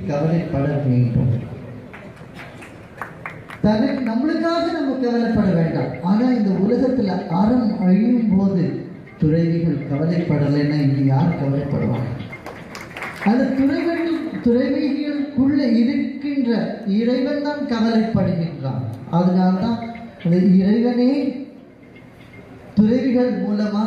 கவலைப்பட வேண்டும் தனக்கு நம்மளுக்காக நம்ம கவலைப்பட வேண்டாம் ஆனா இந்த உலகத்துல அறம் அழியும் போது துறவிகள் கவலைப்படலைன்னா இனி யார் கவலைப்படுவாங்க அந்த துறைகள் துறைவிகளுக்குள்ள இருக்கின்ற இறைவன் தான் கவலைப்படுகின்றான் அதனால்தான் அந்த இறைவனே துறவிகள் மூலமா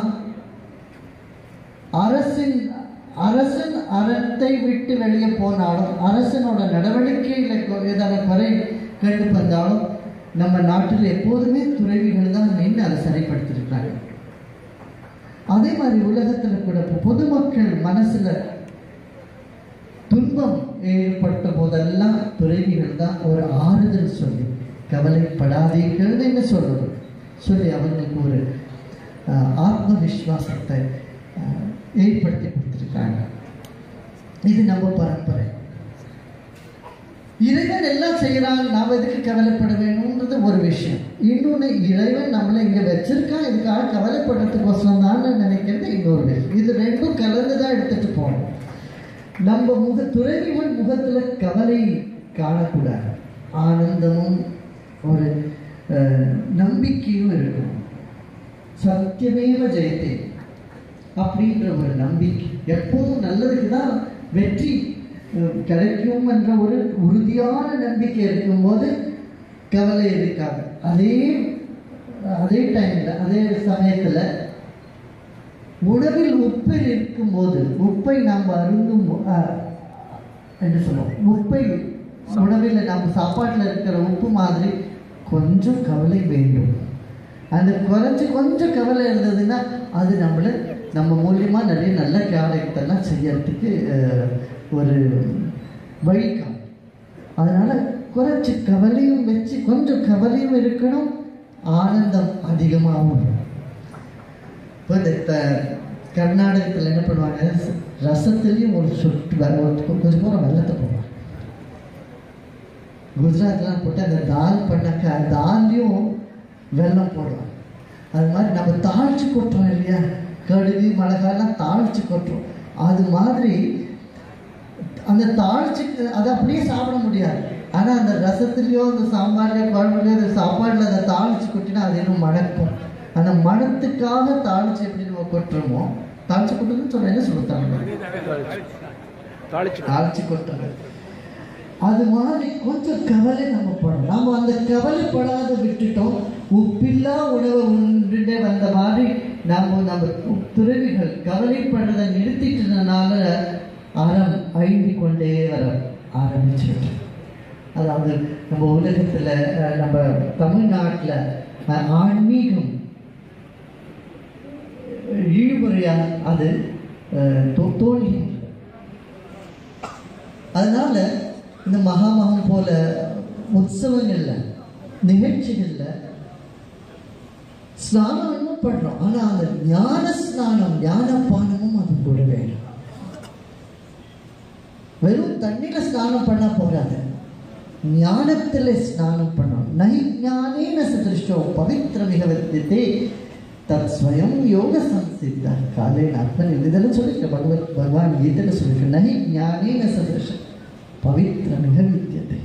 அரசின் அரசன் அறத்தை விட்டு வெளியே போனாலும் அரசனோட நடவடிக்கையில கொ- ஏதாவது குறை கண்டு வந்தாலும் நம்ம நாட்டில் எப்போதுமே துறவிகள் தான் நின்று அதை சரிப்படுத்திருக்கிறாங்க அதே மாதிரி உலகத்துல கூட பொதுமக்கள் மனசுல துன்பம் ஏற்பட்ட போதெல்லாம் துறவிகள் தான் ஒரு ஆறுதல் சொல்லி கவலைப்படாதீர்கள் என்ன சொல்றது சொல்லி அவங்களுக்கு ஒரு ஆஹ், ஆத்ம விஸ்வாசத்தை ஆஹ், ஏற்படுத்தி கொடுத்துருக்காங்க இது நம்ம பரம்பரை இறைவன் எல்லாம் செய்யறாங்க நாம எதுக்கு கவலைப்பட வேணும்ன்றது ஒரு விஷயம் இன்னொன்று இறைவன் நம்மளை இங்க வச்சிருக்கான் இதுக்காக கவலைப்படுறதுக்கோசரம் தான் நினைக்கிறது இன்னொரு விஷயம் இது ரெண்டும் கலந்து தான் எடுத்துட்டு போகணும் நம்ம முக துறவிகள் முகத்துல கவலை காணக்கூடாது ஆனந்தமும் ஒரு அஹ், நம்பிக்கையும் இருக்கணும் சத்தியமேவ ஜெயத்தே அப்படின்ற ஒரு நம்பிக்கை எப்போதும் நல்லதுக்கு தான் வெற்றி அஹ், கிடைக்கும் என்ற ஒரு உறுதியான நம்பிக்கை இருக்கும்போது கவலை இருக்காது அதே அதே டைம்ல அதே சமயத்துல உணவில் உப்பு இருக்கும்போது உப்பை நாம் அருந்தும் போ- அஹ், என்ன சொல்லுவோம் உப்பை உணவில் நம்ம சாப்பாட்டில் இருக்கிற உப்பு மாதிரி கொஞ்சம் கவலை வேண்டும் அந்த குறைஞ்சு கொஞ்சம் கவலை இருந்ததுன்னா அது நம்மளை நம்ம மூலியமா நிறைய நல்ல காரியத்தெல்லாம் செய்யறதுக்கு அஹ், ஒரு வழிக்காம் அதனால குறைச்சி கவலையும் வச்சு கொஞ்சம் கவலையும் இருக்கணும் ஆனந்தம் அதிகமாகவும் இருக்கணும். இப்போ இந்த த- கர்நாடகத்தில் என்ன பண்ணுவாங்க ரசத்துலேயும் ஒரு சொட்டு வ- ஒரு கொஞ்சம் கூட வெள்ளத்தை போடுவாங்க குஜராத்லாம் போட்டு அந்த தால் பண்ணாக்கா தால்லையும் வெல்லம் போடுவாங்க அது மாதிரி நம்ம தாளிச்சு கொட்டுறோம் இல்லையா கடுகு மிளகாய்லாம் தாளிச்சு கொட்டுறோம் அது மாதிரி அந்த தாளிச்சு அதை அப்படியே சாப்பிட முடியாது ஆனால் அந்த ரசத்துலேயோ அந்த சாம்பார்லையோ குழம்புலையோ அந்த சாப்பாடில் அதை தாளிச்சு கொட்டினா அது இன்னும் மணக்கும் அந்த மணத்துக்காக தாளிச்சு எப்படி நம்ம கொட்டுறோமோ தாளிச்சு கொட்டுறதுன்னு சொல்ல என்ன சொல்லுத்தாங்க தாளிச்சு தாளிச்சு கொட்டுறது அது மாதிரி கொஞ்சம் கவலை நம்ம படணும் நம்ம அந்த கவலைப்படாத விட்டுட்டோம் உப்பில்லா உணவை உண்டுட்டே வந்த மாதிரி நம்ம நம்ம துறவிகள் கவலைப்படுறதை நிறுத்திட்டதுனால அறம் அழிந்து கொண்டே வர ஆரம்பிச்சிருக்கு அதாவது நம்ம உலகத்துல அஹ், நம்ம தமிழ்நாட்டுல அஹ், ஆன்மீகம் இழுபறியா அது அஹ், தோ- தோல்கின்றது அதனால இந்த மகாமகம் போல உற்சவங்கள்ல நிகழ்ச்சிகள்ல ஸ்நானம் இன்னும் பண்றோம் ஆனா அந்த ஞான ஸ்நானம் ஞானப்பானமும் அது கூட வேணும் வெறும் தண்ணியில ஸ்நானம் பண்ணா போறாது ஞானத்துல ஸ்நானம் பண்ணணும் நை ஞானேன சதிருஷ்டோ பவித்திரமிக வித்தியதே தத் ஸ்வயம் யோக சம்சித்தா காலேன ஆத்மன் இதெல்லாம் சொல்லியிருக்க பகவத் பகவான் கீதையில சொல்லியிருக்க நகி ஞானேன சதிருஷம் பவித்திரமிக வித்தியதே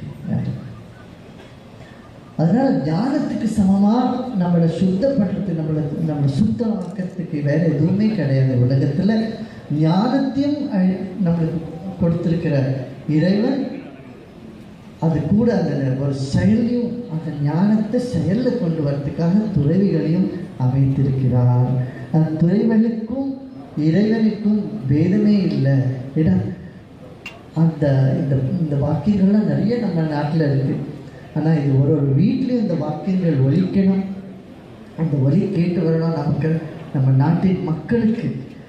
அதனால ஞானத்துக்கு சமமா நம்மளை சுத்தப்படுறது நம்மளை நம்மளை சுத்தமாக்கிறதுக்கு வேற எதுவுமே கிடையாது உலகத்துல ஞானத்தையும் அழி- நம்மளுக்கு கொடுத்திருக்கிற இறைவன் அது கூட அந்த ஒரு செயலையும் அந்த ஞானத்தை செயல்ல கொண்டு வரதுக்காக துறவிகளையும் அமைத்திருக்கிறார் அந்த துறைவனுக்கும் இறைவனுக்கும் பேதமே இல்லை ஏன்னா அந்த இந்த இந்த வாக்கியங்கள்லாம் நிறைய நம்ம நாட்டில் இருக்கு ஆனால் இது ஒரு ஒரு வீட்லேயும் இந்த வாக்கியங்கள் ஒலிக்கணும் அந்த ஒலி கேட்டு வரணும் நமக்கு நம்ம நாட்டின் மக்களுக்கு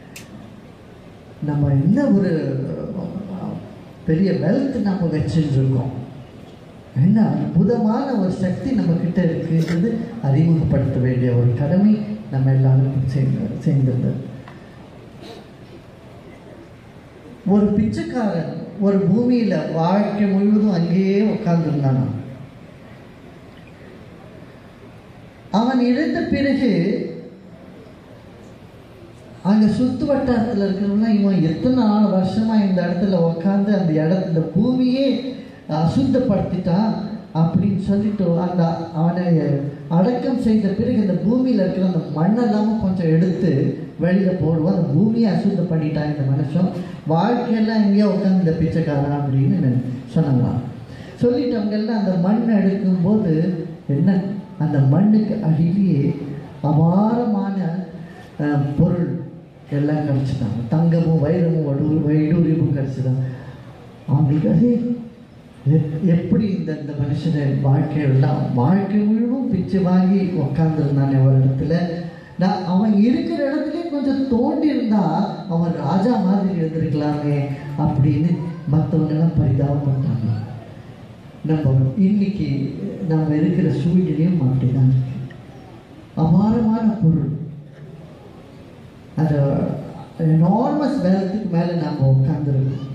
நம்ம என்ன ஒரு அஹ், பெரிய வெல்த் நம்ம வச்சுட்டு இருக்கோம் என்ன அற்புதமான ஒரு சக்தி நம்ம கிட்ட இருக்குன்றது அறிமுகப்படுத்த வேண்டிய ஒரு கடமை நம்ம எல்லாருக்கும் சேர்ந்து சேர்ந்தது ஒரு பிச்சைக்காரன் ஒரு பூமியில வாழ்க்கை முழுவதும் அங்கேயே உட்கார்ந்துருந்தானா அவன் இறந்த பிறகு அங்கே சுற்று வட்டாரத்தில் இருக்கிறவங்களாம் இவன் எத்தனை நாள் வருஷமா இந்த இடத்துல உட்காந்து அந்த இடத்துல இந்த பூமியே அசுத்தப்படுத்திட்டான் அப்படின்னு சொல்லிட்டு அந்த அவனை அடக்கம் செய்த பிறகு இந்த பூமியில் இருக்கிற அந்த மண்ணெல்லாம் கொஞ்சம் எடுத்து வெளியில் போடுவோம் அந்த பூமியை அசுத்தம் பண்ணிட்டான் இந்த மனுஷன் வாழ்க்கையெல்லாம் எங்கேயோ உட்காந்து இந்த பிச்சைக்காரன் அப்படின்னு சொன்னாங்களாம் சொல்லிட்டு அவங்கெல்லாம் அந்த மண் எடுக்கும்போது என்ன அந்த மண்ணுக்கு அடியிலேயே அபாரமான அஹ், பொருள் எல்லாம் கிடச்சிட்டாங்க தங்கமும் வைரமும் வடு வைடூரியமும் கிடச்சிட்டாங்க அவங்களுக்கு அதே எப்- எப்படி இந்த இந்த மனுஷனை வாழ்க்கையெல்லாம் வாழ்க்கை முழுவதும் பிச்சை வாங்கி உக்காந்துருந்தானே ஒரு இடத்துல நான் அவன் இருக்கிற இடத்துலயே கொஞ்சம் தோண்டி இருந்தா அவன் ராஜா மாதிரி இருந்திருக்கலாமே அப்படின்னு மற்றவங்க எல்லாம் பரிதாபம் பண்ணாங்க நம்ம இன்னைக்கு நம்ம இருக்கிற சூழ்நிலையும் அப்படிதான் இருக்கு அபாரமான பொருள் அந்த எனார்மஸ் வேலத்துக்கு மேலே நாம் உட்காந்துருக்கோம்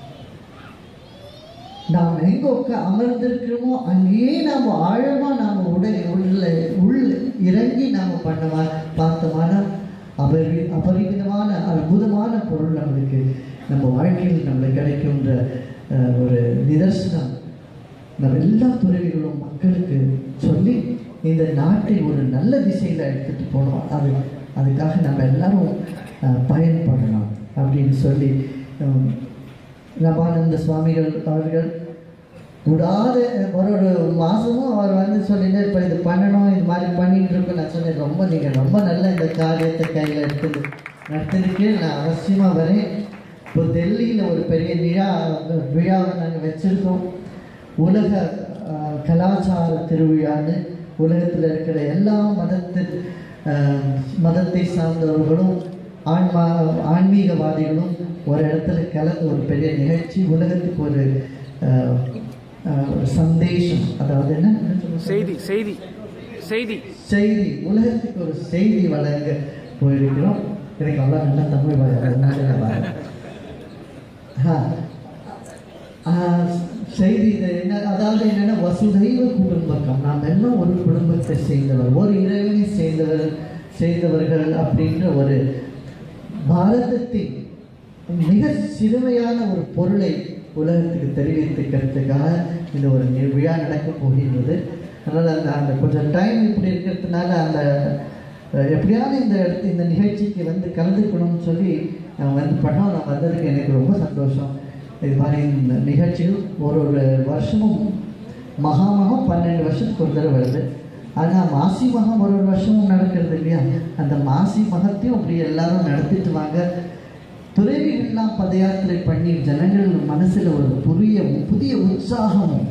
நாம் எங்கே உட்கா அமர்ந்திருக்கிறோமோ அங்கேயே நாம் ஆழமாக நாம் உடல் உள்ள உள் இறங்கி நாம் பண்ணமா பார்த்தோமான அபரி அபரிமிதமான அற்புதமான பொருள் நம்மளுக்கு நம்ம வாழ்க்கையில் நம்மளுக்கு கிடைக்குன்ற அஹ், ஒரு நிதர்சனம் நம்ம எல்லா துறவிகளும் மக்களுக்கு சொல்லி இந்த நாட்டை ஒரு நல்ல திசையில் எடுத்துகிட்டு போகணும் அது அதுக்காக நம்ம எல்லாரும் அஹ், பயன்படணும் அப்படின்னு சொல்லி உம், ரமானந்த சுவாமிகள் அவர்கள் விடாத ஒரு ஒரு மாதமும் அவர் வந்து சொல்லிட்டு இப்போ இது பண்ணணும் இது மாதிரி பண்ணிட்டு இருக்கோம் நான் சொன்னேன் ரொம்ப நீங்கள் ரொம்ப நல்ல இந்த காரியத்தை கையில் எடுத்து நடத்திருக்கு நான் அவசியமாக வரேன் இப்போ டெல்லியில் ஒரு பெரிய விழா விழாவை நாங்கள் வச்சுருக்கோம் உலக அஹ், கலாச்சார திருவிழான்னு உலகத்தில் இருக்கிற எல்லா மதத்து அஹ், மதத்தை சார்ந்தவர்களும் ஆன்மா ஆன்மீகவாதிகளும் ஒரு இடத்துல கலந்து ஒரு பெரிய நிகழ்ச்சி உலகத்துக்கு ஒரு அஹ், அஹ், ஒரு சந்தேஷம் அதாவது என்ன என்ன சொல்றது? செய்தி செய்தி செய்தி செய்தி உலகத்துக்கு ஒரு செய்தி வழங்க போயிருக்கிறோம் எனக்கு அவ்வளோ நல்லா தமிழ் வராது, அதனால நான் வரேன். ஆ. ஆ, செய்தி இது என்ன அதாவது என்னன்னா வசுதைவ குடும்பக்கம் நாம் எல்லாம் ஒரு குடும்பத்தை சேர்ந்தவர் ஒரு இறைவனை சேர்ந்தவர் சேர்ந்தவர்கள் அப்படின்ற ஒரு பாரதத்தின் மிக சிறுமையான ஒரு பொருளை உலகத்துக்கு தெரிவித்துக்கிறதுக்காக இந்த ஒரு நி- விழா நடக்கப் போகின்றது அதனால் அந்த அந்த கொஞ்சம் டைம் இப்படி இருக்கிறதுனால அந்த அஹ், எப்படியாவது இந்த இடத்து இந்த நிகழ்ச்சிக்கு வந்து கலந்துக்கணும்னு சொல்லி நான் வந்து பண்ணோம் நான் வந்ததுக்கு எனக்கு ரொம்ப சந்தோஷம் இது மாதிரி இந்த நிகழ்ச்சிகள் ஒரு ஒரு வருஷமும் மகாமகம் பன்னெண்டு வருஷத்துக்கு ஒரு தடவை வருது ஆனால் மாசி மகம் ஒரு ஒரு வருஷமும் நடக்கிறது இல்லையா அந்த மாசி மகத்தையும் அப்படி எல்லாரும் நடத்திட்டு வாங்க துறவிகள்லாம் பத யாத்திரை பண்ணி ஜனங்கள் மனசுல ஒரு புதிய புதிய உற்சாகமும்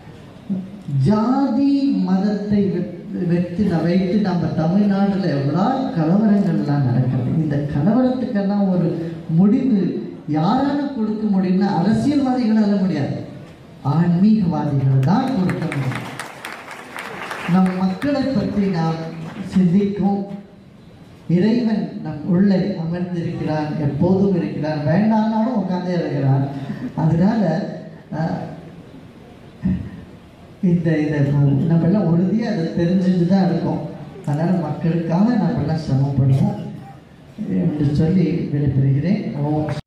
ஜாதி மதத்தை வெ- வைத்து ந- வைத்து நம்ம தமிழ்நாட்டில் எவ்வளோ கலவரங்கள்லாம் நடக்கிறது இந்த கலவரத்துக்கெல்லாம் ஒரு முடிவு யாரால கொடுக்க முடியும்னா அரசியல்வாதிகளால முடியாது ஆன்மீகவாதிகள் தான் கொடுக்க முடியும் நம் மக்களை பற்றி நாம் சிந்திக்கும் இறைவன் நம் உள்ளே அமர்ந்திருக்கிறான் எப்போதும் இருக்கிறான் வேண்டானாலும் உட்காந்தே இருக்கிறான் அதனால அஹ், இந்த இதை நம்ம எல்லாம் உறுதியாக அதை தெரிஞ்சுட்டு தான் இருக்கோம் அதனால் மக்களுக்காக நம்ம எல்லாம் சிரமப்படுவோம் என்று சொல்லி விடைபெறுகிறேன் ஓம்